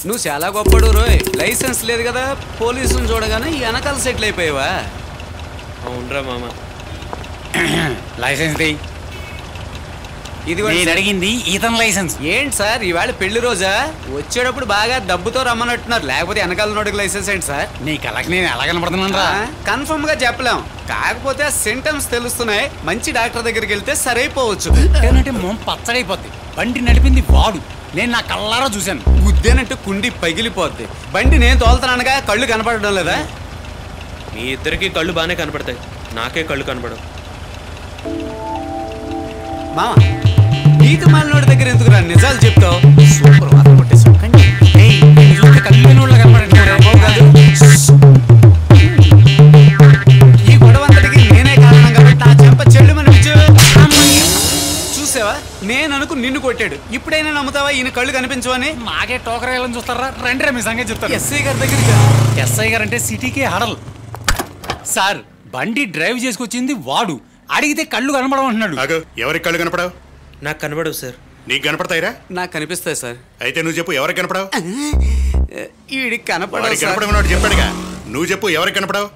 నువ్వు చాలా గొప్పడు రోయ్ లైసెన్స్ లేదు కదా పోలీసుని చూడగానే వెనకాల సెటిల్ అయిపోయావా అవునరా మామ లైసెన్స్ ది ఇది కూడా నేను అడిగింది ఇతని లైసెన్స్ ఏంటి సార్ ఈవేళ పెళ్లి రోజా వచ్చేటప్పుడు బాగా డబ్బుతో రమ్మన్నట్టున్నారు లేకపోతే వెనకాల నోటికి లైసెన్స్ ఏంటి సార్ నీ కళకి నేను ఎలా కనపడుతున్నాను రా కన్ఫర్మ్ గా చెప్పలేం కాకపోతే సింటమ్స్ తెలుస్తున్నాయి మంచి డాక్టర్ దగ్గరికి వెళ్తే సరైపోవచ్చు ఏంటంటే మొం పచ్చడైపోద్ది బండి నడిపింది వాడు నేను నా కళ్ళారా చూశాను గుద్దేనట్టు కుండి పగిలిపోద్ది బండి నేను తోలుతున్నానుగా కళ్ళు కనపడడం లేదా మీ ఇద్దరికి కళ్ళు బాగానే కనపడతాయి నాకే కళ్ళు కనపడవు మామ నీకు మాలినోడి దగ్గర ఎందుకురా నిజాలు చెప్తావు సూపర్ వాత కొట్టేసావు కానీ ఏయ్, నిన్ను చూస్తే కళ్ళు లేని వాళ్ళ కనపడట్లేదా? అమ్మవు కాదు ఈ గొడవ అంతటికి నేనే కారణం కాబట్టి నా చెంప చెల్లు చూసావా నేను అనుకు నిన్ను కొట్టాడు ఇప్పుడైనా నమ్ముతావా ఈయన కళ్ళు కనిపించవని నాకే టోకరాయాలని చూస్తారా రండి రా మీ సంగతి చెప్తాను ఎస్ఐ గారి దగ్గరికి ఎస్ఐ గారు అంటే సిటీకే హడల్ సార్ బండి డ్రైవ్ చేసుకొచ్చింది వాడు అడిగితే కళ్ళు కనబడమంటున్నాడు ఆగు ఎవరికి కళ్ళు కనపడావు నాకు కనబడవు సార్ నీకు కనపడతాయిరా నాకు కనిపిస్తాయి సార్ అయితే నువ్వు చెప్పు ఎవరికి కనపడావు ఈడికి కనపడవు వాడికి సార్ కనపడమన్నాడు చెప్పాడుగా నువ్వు చెప్పు ఎవరికి కనపడావు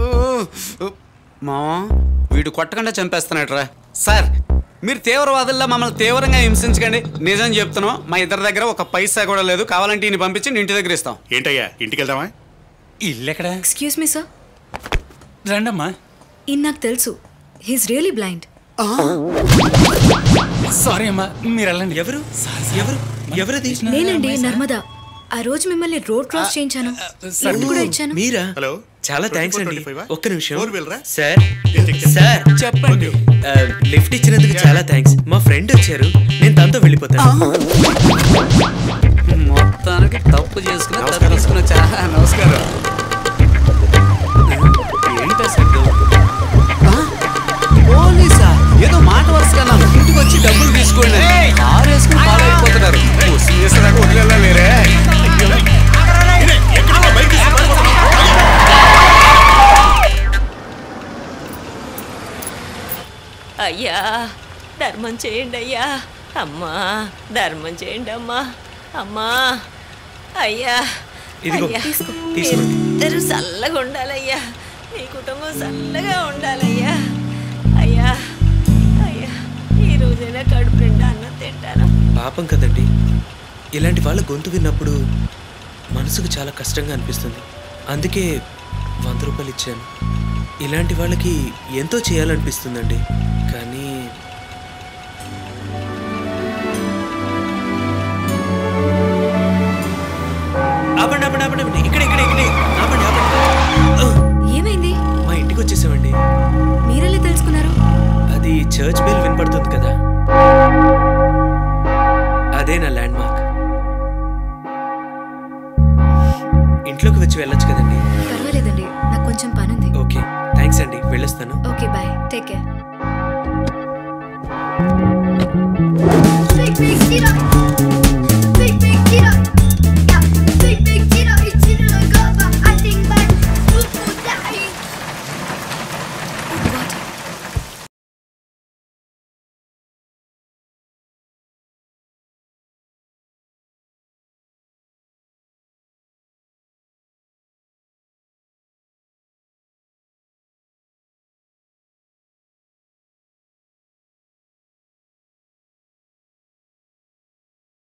మా వీడు కొట్టకుండా చంపేస్తున్నాడు సార్ మీరు తీవ్రవాదుల్లో మమ్మల్ని తీవ్రంగా హింసించకండి నిజం చెప్తున్నాం మా ఇద్దరి దగ్గర ఒక పైసా కూడా లేదు కావాలంటే ఈయన పంపించి నీ ఇంటి దగ్గర ఇస్తాం ఏంటయ్యా ఇంటికి వెళ్దామా ఇల్లు ఎక్కడ ఎక్స్క్యూజ్ మీ సార్ రండమ్మా ఈయన నాకు తెలుసు హీస్ రియలీ బ్లైండ్ సారీ అమ్మా మీరు వెళ్ళండి ఎవరు సార్, సార్. ఎవరు ఎవరది నేనండి నర్మదా ఆ రోజు మిమ్మల్ని రోడ్ క్రాస్ చేయించాను సార్, లిఫ్ట్ కూడా ఇచ్చాను మీరా హలో చాలా థ్యాంక్స్ అండి 24, 25? ఒక్క నిమిషం Four wheeler రా? సార్ సార్ చెప్పండి ఆ, లిఫ్ట్ ఇచ్చినందుకు చాలా థ్యాంక్స్ మా ఫ్రెండ్ వచ్చారు నేను తనతో వెళ్ళిపోతాను మొత్తానికి తప్పు చేసుకుని తీసుకుని వచ్చా నమస్కారం ఏంటా సెట్ పోలీసా ఏదో మాట వరుసగా నా ఇంటికి వచ్చి డబ్బులు తీసుకోండి కారు వేసుకుని ఫాలో అయిపోతున్నారు వసూలు చేసేదాకా వదిలేలేరే అయ్యా ధర్మం చేయండి అయ్యా అమ్మా ధర్మం చేయండి అమ్మా అమ్మా అయ్యా ఇదిగో, అయ్యా, తీసుకో. మీరిద్దరూ చల్లగా ఉండాలయ్యా మీ కుటుంబం చల్లగా ఉండాలయ్యా అయ్యా అయ్యా ఈ రోజైనా కడుపు నిండా అన్నం తింటాను పాపం కదండి ఇలాంటి వాళ్ళ గొంతు విన్నప్పుడు మనసుకు చాలా కష్టంగా అనిపిస్తుంది అందుకే వంద రూపాయలు ఇచ్చాను ఇలాంటి వాళ్ళకి ఎంతో చేయాలనిపిస్తుందండి కానీ ఆపండి ఆపండి ఆపండి ఆపండి. ఇక్కడ ఇక్కడ ఇక్కడ ఆపండి ఆపండి ఆ, ఏమైంది మా ఇంటికి వచ్చేసామండి మీరెలా తెలుసుకున్నారు అది చర్చ్ బెల్ వినపడుతుంది కదా అదే నా ల్యాండ్ మార్క్ ఇంట్లోకి వచ్చి వెళ్ళొచ్చు కదండి పర్వాలేదండి నాకు కొంచెం పనుంది ఓకే థ్యాంక్స్ అండి వెళ్ళొస్తాను ఓకే బాయ్ టేక్ కేర్